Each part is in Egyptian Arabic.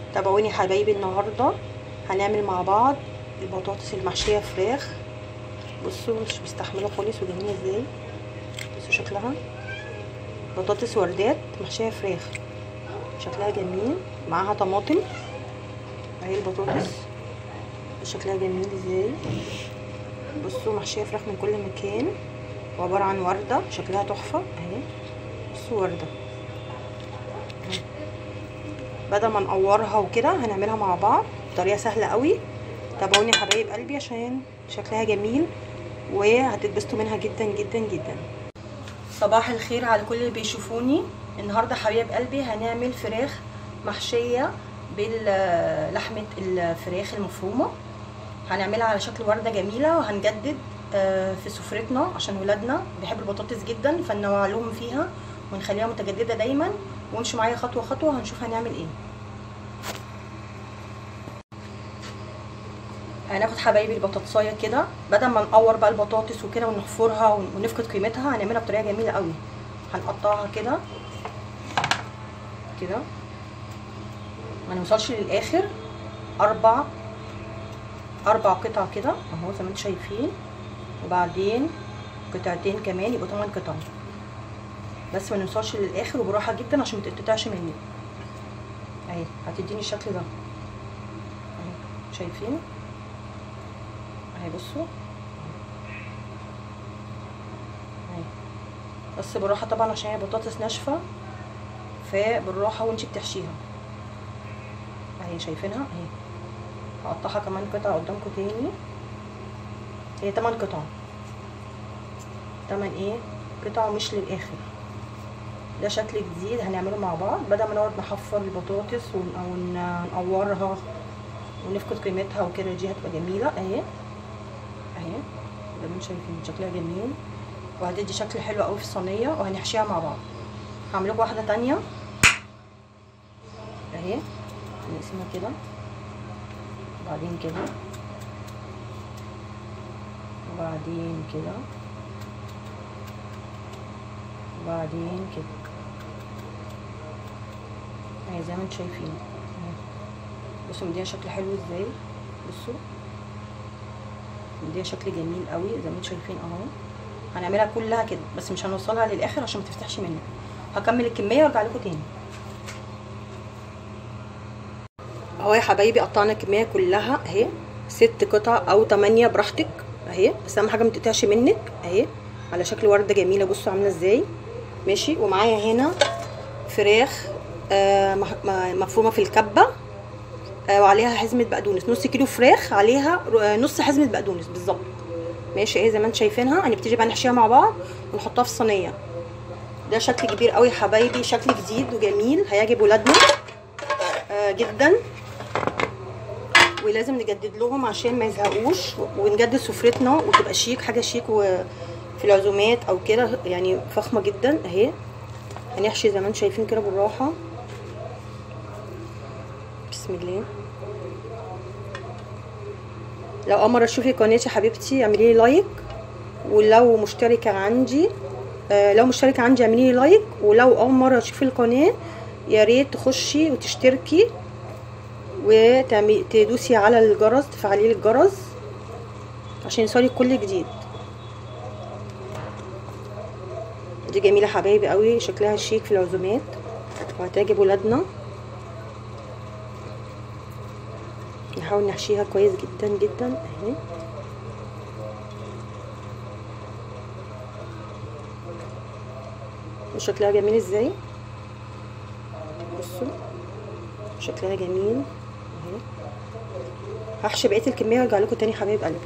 تابعوني حبايبي النهارده هنعمل مع بعض البطاطس المحشيه فراخ بصوا مش مستحمله خالص وجميله ازاي بصوا شكلها بطاطس وردات محشيه فراخ شكلها جميل معاها طماطم اهي البطاطس شكلها جميل ازاي بصوا محشيه فراخ من كل مكان وعباره عن ورده شكلها تحفه اهي بصوا ورده بدل ما نقورها وكده هنعملها مع بعض بطريقه سهله قوي تابعوني يا حبايب قلبي عشان شكلها جميل وهتتبسطوا منها جدا جدا جدا صباح الخير على كل اللي بيشوفوني النهارده حبايب قلبي هنعمل فراخ محشيه بلحمه الفراخ المفرومه هنعملها على شكل ورده جميله وهنجدد في سفرتنا عشان ولادنا بيحبوا البطاطس جدا فننوع لهم فيها ونخليها متجدده دايما وامشوا معايا خطوه خطوه هنشوف هنعمل ايه هناخد حبايبي البطاطسايه كده بدل ما نقور بقى البطاطس وكده ونحفرها ونفقد قيمتها هنعملها بطريقه جميله قوي هنقطعها كده كده ما نوصلش للاخر اربع اربع قطع كده اهو زي ما انتم شايفين وبعدين قطعتين كمان يبقوا 8 قطع بس ما نوصلش للاخر وبراحه جدا عشان ما تتقطعش مني اهي هتديني الشكل ده اهي شايفين اهي بصوا اهي بس بالراحه طبعا عشان هي بطاطس ناشفه فبالراحه وانت بتحشيها اهي شايفينها اهي هقطعها كمان قطعه قدامكم تاني هي 8 قطع 8 ايه قطع مش للاخر ده شكل جديد هنعمله مع بعض بدل ما نقعد نحفر البطاطس او نقورها ونفقد قيمتها وكده دي هتبقى جميله اهي اهي زي ما انتم شايفين شكلها جميل وهتدي شكل حلو قوي في الصينيه وهنحشيها مع بعض هعمل لكم واحده تانية اهي نقسمها كده وبعدين كده وبعدين كده وبعدين كده اهي زي ما انتم شايفين بصوا مديها شكل حلو ازاي بصوا مديها شكل جميل قوي زي ما انتم شايفين اهو هنعملها كلها كده بس مش هنوصلها للاخر عشان ما تفتحش منك هكمل الكميه وارجع لكم تاني اهو يا حبايبي قطعنا الكميه كلها اهي ست قطع او تمانية براحتك اهي بس اهم حاجه ما تقطعش منك اهي على شكل ورده جميله بصوا عامله ازاي ماشي ومعايا هنا فراخ آه مفرومه في الكبه آه وعليها حزمه بقدونس نص كيلو فراخ عليها نص حزمه بقدونس بالظبط ماشي اهي زي ما انتم شايفينها هنبتدي بقى نحشيها مع بعض ونحطها في الصينيه ده شكل كبير قوي يا حبايبي شكل جديد وجميل هيعجب ولادنا آه جدا ولازم نجدد لهم عشان ما يزهقوش ونجدد سفرتنا وتبقى شيك حاجه شيك وفي العزومات او كده يعني فخمه جدا اهي هنحشي زي ما انتم شايفين كده بالراحه بسم الله لو اول مره تشوفي قناتي حبيبتي اعملي لي لايك ولو مشتركه عندي آه لو مشتركه عندي اعملي لي لايك ولو اول مره تشوفي القناه يا ريت تخشي وتشتركي وتدوسي على الجرس تفعلي الجرس عشان يوصلك كل جديد دي جميله حبايبي قوي شكلها شيك في العزومات وهتعجب ولادنا نحاول نحشيها كويس جدا جدا اهي وشكلها جميل ازاي بصوا شكلها جميل اهي هحشي بقيه الكميه وارجع لكم تاني حبايب قلبي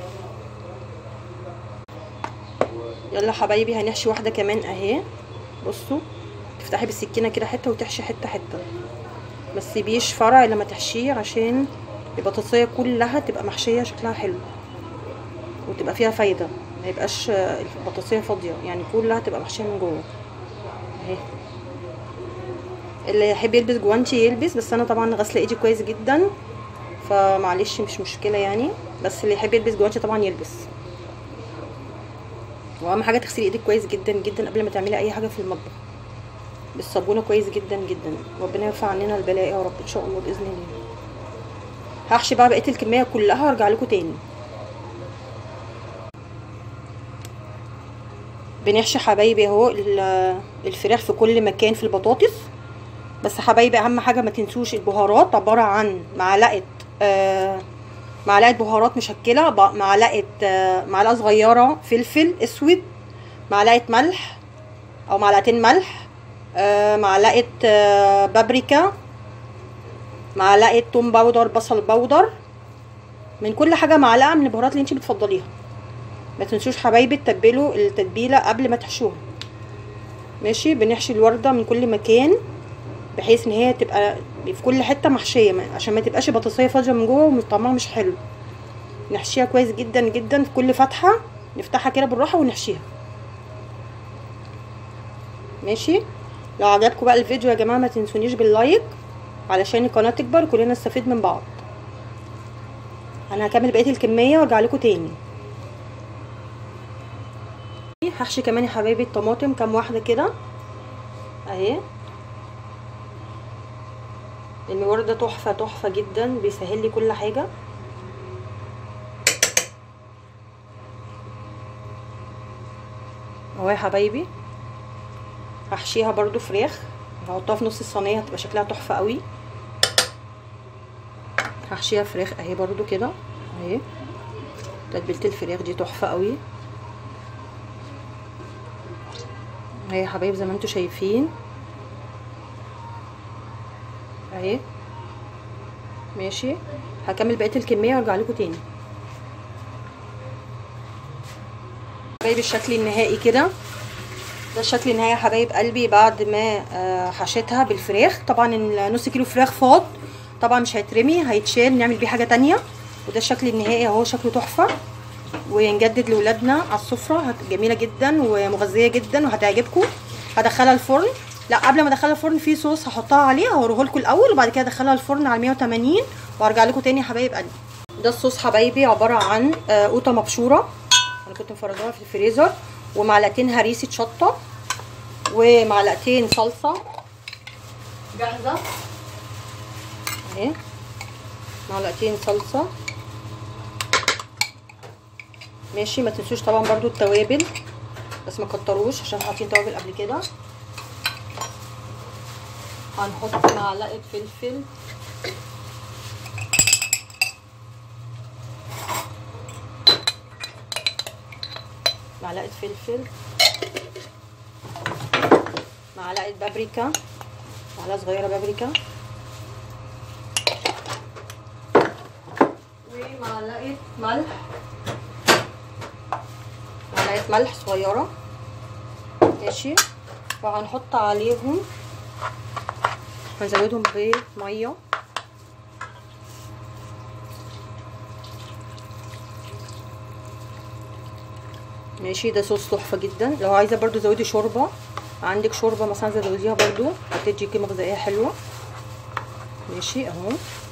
يلا حبايبي هنحشي واحده كمان اهي بصوا تفتحي بالسكينه كده حته وتحشي حته حته بس سيبيش فرع لما تحشيه عشان البطاطسيه كلها تبقى محشيه شكلها حلو وتبقى فيها فايده ما يبقاش البطاطسيه فاضيه يعني كلها تبقى محشيه من جوه اهي اللي يحب يلبس جوانتي يلبس بس انا طبعا غاسله ايدي كويس جدا فمعلش مش مشكله يعني بس اللي يحب يلبس جوانتي طبعا يلبس واهم حاجه تغسلي ايدك كويس جدا جدا قبل ما تعملي اي حاجه في المطبخ بالصابونه كويس جدا جدا ربنا يرفع عننا البلاء يا رب ان شاء الله باذن الله هحشي بقى بقيه الكميه كلها وارجع لكم تاني بنحشي حبايبي اهو الفراخ في كل مكان في البطاطس بس حبايبي اهم حاجه ما تنسوش البهارات عباره عن معلقه آه معلقه بهارات مشكله معلقه آه معلقه صغيره فلفل اسود معلقه ملح او معلقتين ملح آه معلقه آه بابريكا معلقه توم باودر بصل باودر من كل حاجه معلقه من البهارات اللي انت بتفضليها ما تنسوش حبايبي تتبلوا التتبيله قبل ما تحشوها ماشي بنحشي الورده من كل مكان بحيث ان هي تبقى في كل حته محشيه عشان ما تبقاش بطاطسيه فاضيه من جوه وطعمها مش حلو نحشيها كويس جدا جدا في كل فتحه نفتحها كده بالراحه ونحشيها ماشي لو عجبكم بقى الفيديو يا جماعه ما تنسونيش باللايك علشان القناه تكبر وكلنا نستفيد من بعض انا هكمل بقيه الكميه وارجع لكم تاني هحشي كمان يا حبايبي الطماطم كام واحده كده اهي المورد ده تحفه تحفه جدا بيسهل لي كل حاجه اهو يا حبايبي هحشيها برضو فراخ هحطها في نص الصينيه هتبقى شكلها تحفه قوي هحشيها فراخ اهي برضو كده اهي تتبيله الفراخ دي تحفه قوي اهي يا حبايب زي ما انتم شايفين اهي ماشي هكمل بقيه الكميه وارجع لكم تاني حبايبي الشكل النهائي كده ده الشكل النهائي يا حبايب قلبي بعد ما حشيتها بالفراخ طبعا النص كيلو فراخ فاض طبعا مش هيترمي هيتشال نعمل بيه حاجه تانية وده الشكل النهائي اهو شكله تحفه ونجدد لاولادنا على السفره جميله جدا ومغذيه جدا وهتعجبكم هدخلها الفرن لا قبل ما ادخلها الفرن في صوص هحطها عليها هوريه لكم الاول وبعد كده ادخلها الفرن على 180 وارجع لكم تاني يا حبايب قلبي ده الصوص حبايبي عباره عن قوطه مبشوره انا كنت مفرزاها في الفريزر ومعلقتين هريسه شطه ومعلقتين صلصه جاهزه اهي معلقتين صلصه ماشي ما تنسوش طبعا برضو التوابل بس ما كتروش عشان حاطين توابل قبل كده هنحط معلقه فلفل معلقه فلفل معلقه بابريكا معلقه صغيره بابريكا ومعلقه ملح معلقه ملح صغيره ماشي وهنحط عليهم هنزودهم بميه ماشي ده صوص تحفه جدا لو عايزه برضو زودي شوربه عندك شوربه مثلا زوديها برضو هتدي قيمه غذائيه حلوه ماشي اهو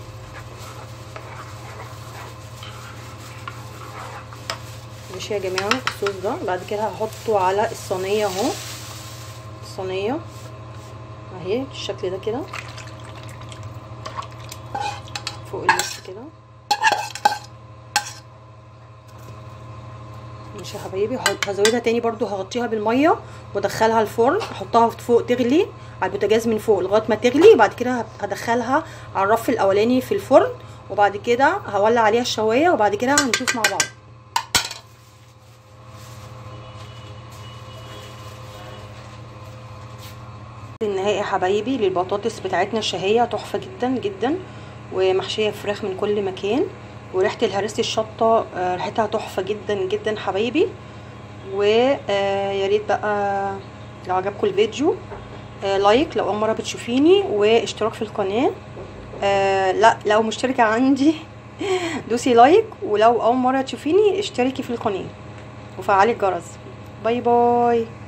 ماشي يا جماعه الصوص ده بعد كده هحطه على الصينيه اهو الصينيه اهي بالشكل ده كده فوق الوش كده ماشي يا حبايبي هزودها تاني برضو هغطيها بالميه وادخلها الفرن احطها فوق تغلي على البوتاجاز من فوق لغايه ما تغلي وبعد كده هدخلها على الرف الاولاني في الفرن وبعد كده هولع عليها الشوايه وبعد كده هنشوف مع بعض النهائي يا حبايبي للبطاطس بتاعتنا الشهيه تحفه جدا جدا ومحشيه فراخ من كل مكان وريحه الهريسه الشطه ريحتها تحفه جدا جدا حبايبي ويا ريت بقى لو عجبكم الفيديو لايك لو اول مره بتشوفيني واشتراك في القناه لا لو مشتركه عندي دوسي لايك ولو اول مره تشوفيني اشتركي في القناه وفعلي الجرس باي باي